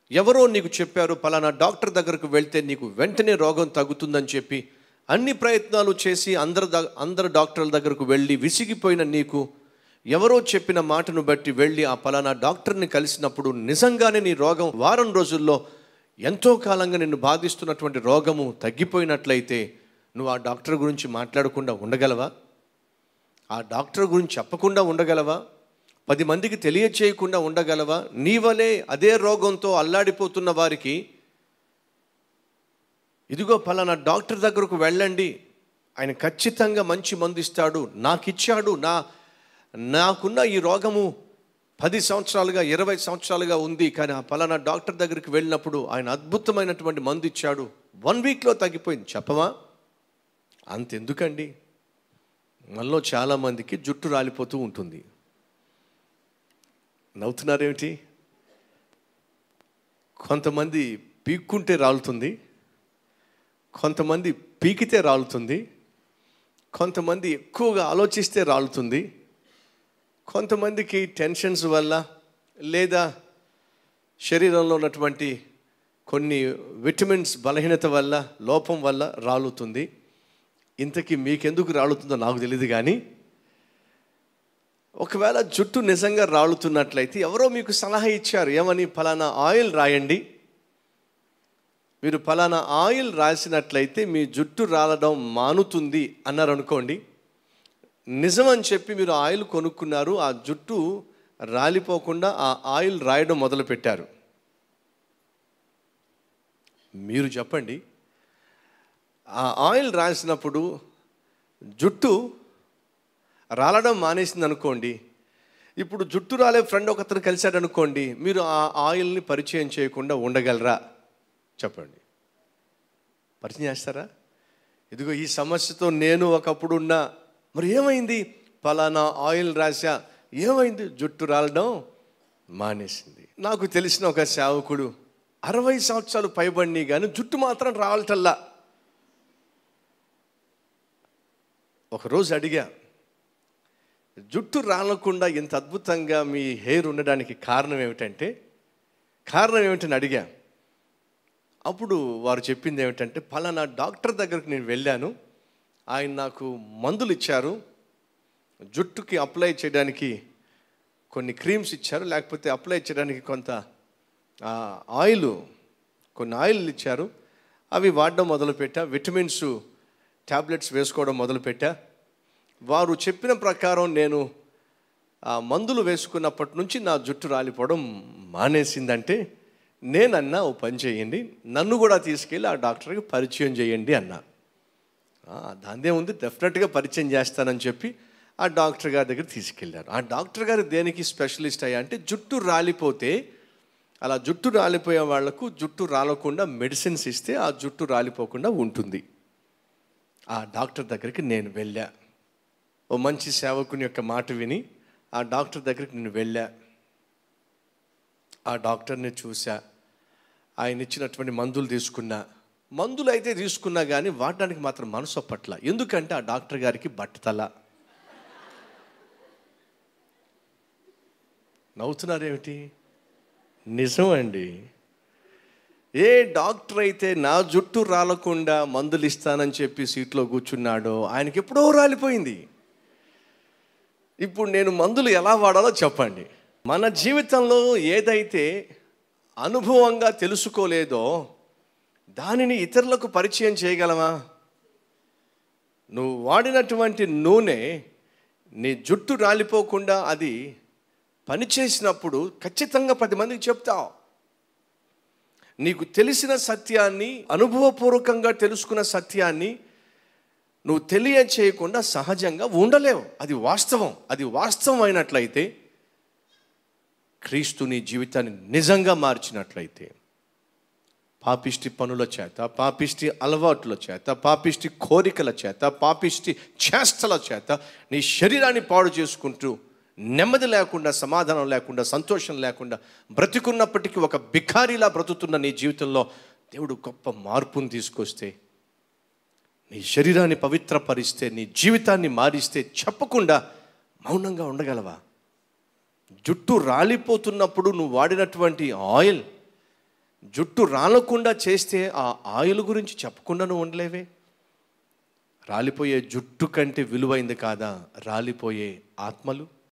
ఎవరో నీకు చెప్పారు పలానా డాక్టర్ దగ్గరకు వెళ్తే నీకు వెంటనే రోగం తగ్గుతుందని చెప్పి అన్ని ప్రయత్నాలు చేసి అందరు ద- అందరు డాక్టర్ల దగ్గరకు వెళ్ళి విసిగిపోయిన నీకు ఎవరో చెప్పిన మాటను బట్టి వెళ్ళి ఆ పలానా డాక్టర్ని కలిసినప్పుడు నిజంగానే నీ రోగం వారం రోజుల్లో ఎంతో కాలంగా నిన్ను బాధిస్తున్నటువంటి రోగము తగ్గిపోయినట్లయితే నువ్వు ఆ డాక్టర్ గురించి మాట్లాడకుండా ఉండగలవా ఆ డాక్టర్ గురించి చెప్పకుండా ఉండగలవా పది మందికి తెలియచేయకుండా ఉండగలవా నీ వలే అదే రోగంతో అల్లాడిపోతున్న వారికి ఇదిగో పలానా డాక్టర్ దగ్గరకు వెళ్ళండి ఆయన ఖచ్చితంగా మంచి మందు ఇస్తాడు నాకు ఇచ్చాడు నా నాకున్న ఈ రోగము పది సంవత్సరాలుగా ఇరవై సంవత్సరాలుగా ఉంది కానీ ఆ పలానా డాక్టర్ దగ్గరికి వెళ్ళినప్పుడు ఆయన అద్భుతమైనటువంటి మందు ఇచ్చాడు వన్ వీక్లో తగ్గిపోయింది చెప్పవా అంతెందుకండి మనలో చాలామందికి జుట్టు రాలిపోతూ ఉంటుంది నవ్వుతున్నారేమిటి కొంతమంది పీక్కుంటే రాలుతుంది కొంతమంది పీకితే రాలుతుంది కొంతమంది ఎక్కువగా ఆలోచిస్తే రాలుతుంది కొంతమందికి టెన్షన్స్ వల్ల లేదా శరీరంలో ఉన్నటువంటి కొన్ని విటమిన్స్ బలహీనత వల్ల లోపం వల్ల రాలుతుంది ఇంతకీ మీకెందుకు రాలుతుందో నాకు తెలియదు కానీ ఒకవేళ జుట్టు నిజంగా రాలుతున్నట్లయితే ఎవరో మీకు సలహా ఇచ్చారు ఏమని ఫలానా ఆయిల్ రాయండి మీరు ఫలానా ఆయిల్ రాసినట్లయితే మీ జుట్టు రాలడం మానుతుంది అన్నారు అనుకోండి నిజం అని చెప్పి మీరు ఆయిల్ కొనుక్కున్నారు ఆ జుట్టు రాలిపోకుండా ఆ ఆయిల్ రాయడం మొదలుపెట్టారు మీరు చెప్పండి ఆ ఆయిల్ రాసినప్పుడు జుట్టు రాలడం మానేసింది అనుకోండి ఇప్పుడు జుట్టు రాలే ఫ్రెండ్ ఒకతను కలిశాడు అనుకోండి మీరు ఆ ఆయిల్ని పరిచయం చేయకుండా ఉండగలరా చెప్పండి పరిచయం చేస్తారా ఇదిగో ఈ సమస్యతో నేను ఒకప్పుడు ఉన్నా మరి ఏమైంది పలానా ఆయిల్ రాశా ఏమైంది జుట్టు రాలడం మానేసింది నాకు తెలిసిన ఒక సేవకుడు అరవై సంవత్సరాలు పైబడి కానీ జుట్టు మాత్రం రావటల్లా ఒకరోజు అడిగా జుట్టు రాలకుండా ఇంత అద్భుతంగా మీ హెయిర్ ఉండడానికి కారణం ఏమిటంటే కారణం ఏమిటని అడిగా అప్పుడు వారు చెప్పింది ఏమిటంటే పలానా డాక్టర్ దగ్గరకు నేను వెళ్ళాను ఆయన నాకు మందులు ఇచ్చారు జుట్టుకి అప్లై చేయడానికి కొన్ని క్రీమ్స్ ఇచ్చారు లేకపోతే అప్లై చేయడానికి కొంత ఆ, ఆయిల్ కొన్ని ఆయిల్ ఇచ్చారు అవి వాడడం మొదలుపెట్టా విటమిన్స్ ట్యాబ్లెట్స్ వేసుకోవడం మొదలుపెట్టా వారు చెప్పిన ప్రకారం నేను ఆ మందులు వేసుకున్నప్పటి నుంచి నా జుట్టు రాలిపోవడం మానేసిందంటే నేనన్నా ఓ పని చేయండి నన్ను కూడా తీసుకెళ్ళి ఆ డాక్టర్కి పరిచయం చేయండి అన్నా "ఆ, దాందే ఉంది డెఫినెట్గా పరిచయం చేస్తానని చెప్పి ఆ డాక్టర్ గారి దగ్గర తీసుకెళ్ళారు ఆ డాక్టర్ గారు దేనికి స్పెషలిస్ట్ అయ్యా అంటే జుట్టు రాలిపోతే అలా జుట్టు రాలిపోయే వాళ్లకు జుట్టు రాలకుండా మెడిసిన్స్ ఇస్తే ఆ జుట్టు రాలిపోకుండా ఉంటుంది ఆ డాక్టర్ దగ్గరికి నేను వెళ్ళా ఓ మంచి సేవకుని యొక్క మాట విని ఆ డాక్టర్ దగ్గరికి నేను వెళ్ళా ఆ డాక్టర్ని చూసా ఆయన ఇచ్చినటువంటి మందులు తీసుకున్నా మందులు అయితే తీసుకున్నా కానీ వాడడానికి మాత్రం మనసు పట్ల ఎందుకంటే ఆ డాక్టర్ గారికి బట్టతల నవ్వుతున్నారేమిటి నిజం అండి ఏ డాక్టర్ అయితే నా జుట్టు రాలకుండా మందులు ఇస్తానని చెప్పి సీట్లో కూర్చున్నాడో ఆయనకి ఎప్పుడో రాలిపోయింది ఇప్పుడు నేను మందులు ఎలా వాడాలో చెప్పండి మన జీవితంలో ఏదైతే అనుభవంగా తెలుసుకోలేదో దానిని ఇతరులకు పరిచయం చేయగలమా నువ్వు వాడినటువంటి నూనె నీ జుట్టు రాలిపోకుండా అది పనిచేసినప్పుడు ఖచ్చితంగా పది మందికి చెప్తావు నీకు తెలిసిన సత్యాన్ని అనుభవపూర్వకంగా తెలుసుకున్న సత్యాన్ని నువ్వు తెలియచేయకుండా సహజంగా ఉండలేవు అది వాస్తవం అది వాస్తవం అయినట్లయితే క్రీస్తు నీ జీవితాన్ని నిజంగా మార్చినట్లయితే పాపిష్టి పనుల చేత పాపిష్టి అలవాట్ల చేత పాపిష్టి కోరికల చేత పాపిష్టి చేష్టల చేత నీ శరీరాన్ని పాడు చేసుకుంటూ నెమ్మది లేకుండా సమాధానం లేకుండా సంతోషం లేకుండా బ్రతికున్నప్పటికీ ఒక బిఖారీలా బ్రతుకుతున్న నీ జీవితంలో దేవుడు గొప్ప మార్పును తీసుకొస్తే నీ శరీరాన్ని పవిత్రపరిస్తే నీ జీవితాన్ని మారిస్తే చెప్పకుండా మౌనంగా ఉండగలవా జుట్టు రాలిపోతున్నప్పుడు నువ్వు వాడినటువంటి ఆయిల్ జుట్టు రాలకుండా చేస్తే ఆ ఆయిల్ గురించి చెప్పకుండా నువ్వు ఉండలేవే రాలిపోయే జుట్టు కంటే విలువైంది కాదా రాలిపోయే ఆత్మలు